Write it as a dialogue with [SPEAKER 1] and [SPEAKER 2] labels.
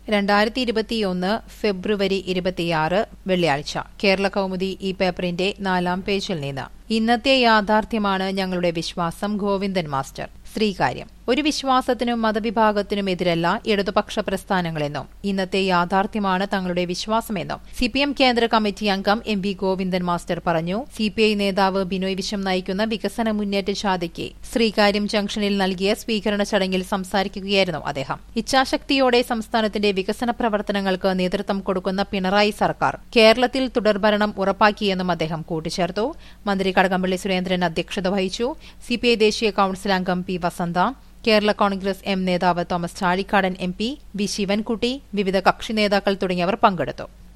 [SPEAKER 1] രണ്ടായിരത്തി ഇരുപത്തിയൊന്ന് ഫെബ്രുവരി ഇരുപത്തിയാറ് വെള്ളിയാഴ്ച കേരള കൗമുദി ഈ പേപ്പറിന്റെ നാലാം പേജിൽ നിന്ന് ഇന്നത്തെ യാഥാർത്ഥ്യമാണ് ഞങ്ങളുടെ വിശ്വാസം ഗോവിന്ദൻ മാസ്റ്റർ ശ്രീകാര്യം ഒരു വിശ്വാസത്തിനും മതവിഭാഗത്തിനും എതിരല്ല ഇടതുപക്ഷ പ്രസ്ഥാനങ്ങളെന്നും ഇന്നത്തെ യാഥാർത്ഥ്യമാണ് തങ്ങളുടെ വിശ്വാസമെന്നും സി പി എം കേന്ദ്ര കമ്മിറ്റി അംഗം എം വി ഗോവിന്ദൻ മാസ്റ്റർ പറഞ്ഞു സി പി ഐ നേതാവ് ബിനോയ് വിശ്വം നയിക്കുന്ന വികസന മുന്നേറ്റ ജാഥയ്ക്ക് ശ്രീകാര്യം ജംഗ്ഷനിൽ നൽകിയ സ്വീകരണ ചടങ്ങിൽ സംസാരിക്കുകയായിരുന്നു അദ്ദേഹം ഇച്ഛാശക്തിയോടെ സംസ്ഥാനത്തിന്റെ വികസന പ്രവർത്തനങ്ങൾക്ക് നേതൃത്വം കൊടുക്കുന്ന പിണറായി സർക്കാർ കേരളത്തിൽ തുടർഭരണം ഉറപ്പാക്കിയെന്നും അദ്ദേഹം കൂട്ടിച്ചേർത്തു മന്ത്രി കടകംപള്ളി സുരേന്ദ്രൻ അധ്യക്ഷത വഹിച്ചു സിപിഐ ദേശീയ കൌൺസിൽ അംഗം P Vasantha Kerala Congress M നേതാവ് Thomas Chazhikadan M P V Sivankutty വിവിധ കക്ഷി നേതാക്കൾ തുടങ്ങിയവർ പങ്കെടുത്തു